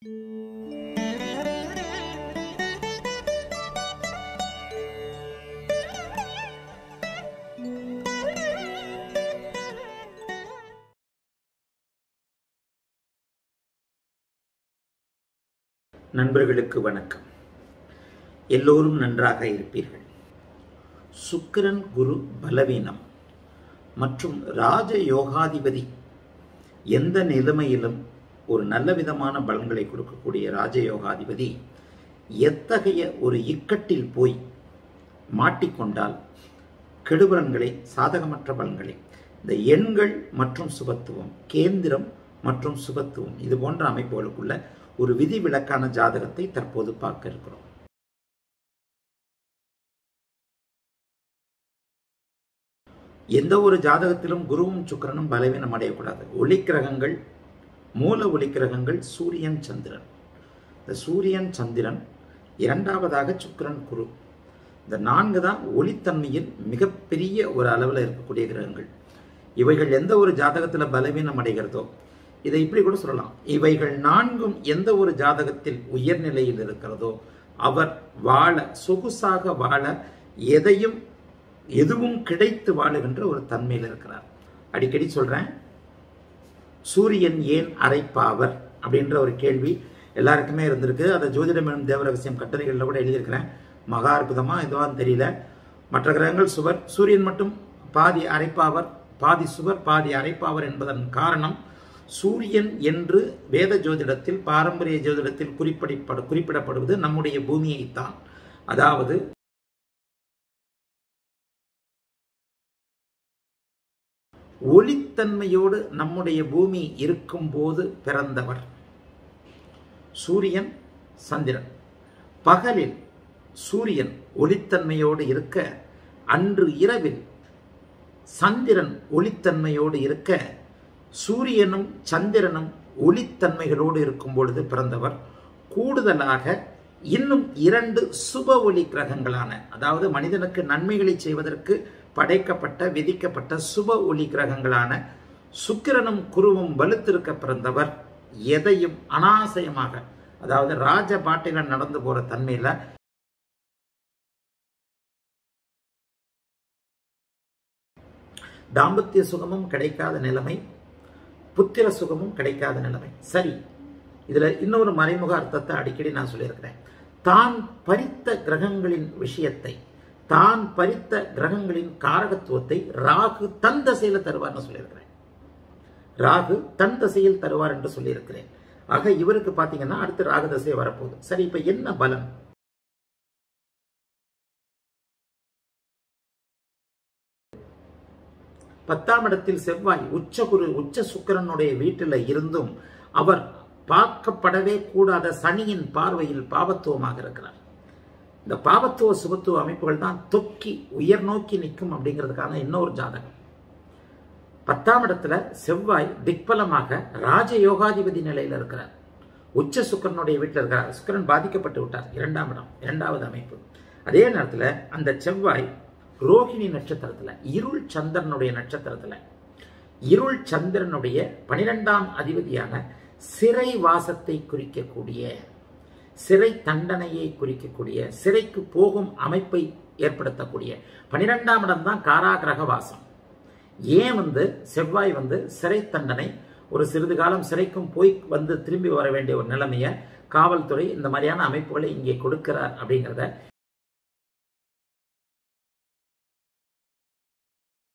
நண்பர்களுக்கு வணக்கம் எல்லோரும் நன்றாக இருப்பீர்கள் சுக்கிரன் குரு பலவீனம் மற்றும் ராஜ யோகாதிபதி எந்த நிலைமையிலும் ஒரு நல்ல விதமான பலன்களை கொடுக்கக்கூடிய ராஜயோகாதிபதி எத்தகைய ஒரு இக்கட்டில் போய் மாட்டிக்கொண்டால் கெடுபலன்களை சாதகமற்ற பலன்களை இந்த எண்கள் மற்றும் சுபத்துவம் கேந்திரம் மற்றும் சுபத்துவம் இது போன்ற அமைப்புகளுக்குள்ள ஒரு விதிவிலக்கான ஜாதகத்தை தற்போது பார்க்க இருக்கிறோம் எந்த ஒரு ஜாதகத்திலும் குருவும் சுக்கிரனும் பலவீனம் அடையக்கூடாது ஒளிக்கிரகங்கள் மூல ஒளிக்கிரகங்கள் சூரியன் சந்திரன் இந்த சூரியன் சந்திரன் இரண்டாவதாக சுக்கிரன் குரு இந்த நான்கு தான் ஒளித்தன்மையில் மிகப்பெரிய ஒரு அளவில் இருக்கக்கூடிய கிரகங்கள் இவைகள் எந்த ஒரு ஜாதகத்தில் பலவீனம் அடைகிறதோ இதை இப்படி கூட சொல்லலாம் இவைகள் நான்கும் எந்த ஒரு ஜாதகத்தில் உயர்நிலையில் இருக்கிறதோ அவர் வாழ சொகுசாக வாழ எதையும் எதுவும் கிடைத்து வாழுகின்ற ஒரு தன்மையில் இருக்கிறார் அடிக்கடி சொல்றேன் சூரியன் ஏன் அரைப்பாவர் அப்படின்ற ஒரு கேள்வி எல்லாருக்குமே இருந்திருக்கு அதை ஜோதிடம் எனும் தேவரகசியம் கட்டுரைகளில் கூட எழுதியிருக்கிறேன் மகா அற்புதமா இதுவான்னு தெரியல மற்ற கிரகங்கள் சுவர் சூரியன் மட்டும் பாதி அரைப்பாவர் பாதி சுவர் பாதி அரைப்பாவர் என்பதன் காரணம் சூரியன் என்று வேத ஜோதிடத்தில் பாரம்பரிய ஜோதிடத்தில் குறிப்பிடப்படு குறிப்பிடப்படுவது நம்முடைய பூமியைத்தான் அதாவது ஒளித்தன்மையோடு நம்முடைய பூமி இருக்கும்போது பிறந்தவர் சூரியன் சந்திரன் பகலில் சூரியன் ஒளித்தன்மையோடு இருக்க அன்று இரவில் சந்திரன் ஒளித்தன்மையோடு இருக்க சூரியனும் சந்திரனும் ஒளித்தன்மைகளோடு இருக்கும் பொழுது பிறந்தவர் கூடுதலாக இன்னும் இரண்டு சுப ஒளி கிரகங்களான அதாவது மனிதனுக்கு நன்மைகளை செய்வதற்கு படைக்கப்பட்ட விதிக்கப்பட்ட சுப ஒளி கிரகங்களான சுக்கிரனும் குருவும் வலுத்திருக்க பிறந்தவர் எதையும் அனாசயமாக அதாவது ராஜ பாட்டையில நடந்து போற தன்மையில தாம்பத்திய சுகமும் கிடைக்காத நிலைமை புத்திர சுகமும் கிடைக்காத நிலைமை சரி இதுல இன்னொரு மறைமுக அர்த்தத்தை அடிக்கடி நான் சொல்லியிருக்கிறேன் தான் பறித்த கிரகங்களின் விஷயத்தை தான் பறித்த கிரகங்களின் காரகத்துவத்தை ராகு தன் தசையில தருவார்னு சொல்லியிருக்கிறேன் ராகு தன் தசையில் தருவார் என்று சொல்லியிருக்கிறேன் ஆக இவருக்கு பாத்தீங்கன்னா அடுத்து ராகு தசை வரப்போகுது சரி இப்ப என்ன பலம் பத்தாம் இடத்தில் செவ்வாய் உச்ச குரு உச்ச சுக்கரனுடைய வீட்டில் இருந்தும் அவர் பார்க்கப்படவே கூடாத சனியின் பார்வையில் பாவத்துவமாக இருக்கிறார் இந்த பாவத்துவ சுபத்துவ அமைப்புகள் தான் தொக்கி உயர் நோக்கி நிற்கும் அப்படிங்கிறதுக்கான இன்னொரு ஜாதகம் பத்தாம் இடத்துல செவ்வாய் திக்பலமாக ராஜ யோகாதிபதி நிலையில் இருக்கிறார் உச்ச சுக்கரனுடைய வீட்டில் இருக்கிறார் சுக்கரன் பாதிக்கப்பட்டு விட்டார் இரண்டாம் இடம் இரண்டாவது அமைப்பு அதே நேரத்தில் அந்த செவ்வாய் ரோஹிணி நட்சத்திரத்துல இருள் சந்திரனுடைய நட்சத்திரத்துல இருள் சந்திரனுடைய பனிரெண்டாம் அதிபதியான சிறை வாசத்தை குறிக்கக்கூடிய சிறை தண்டனையை குறிக்கக்கூடிய சிறைக்கு போகும் அமைப்பை ஏற்படுத்தக்கூடிய பனிரெண்டாம் இடம் தான் காராகிரக வாசம் ஏன் வந்து செவ்வாய் வந்து சிறை தண்டனை ஒரு சிறிது காலம் சிறைக்கும் போய் வந்து திரும்பி வர வேண்டிய ஒரு நிலைமையை காவல்துறை இந்த மாதிரியான அமைப்புகளை இங்கே கொடுக்கிறார் அப்படிங்கிறத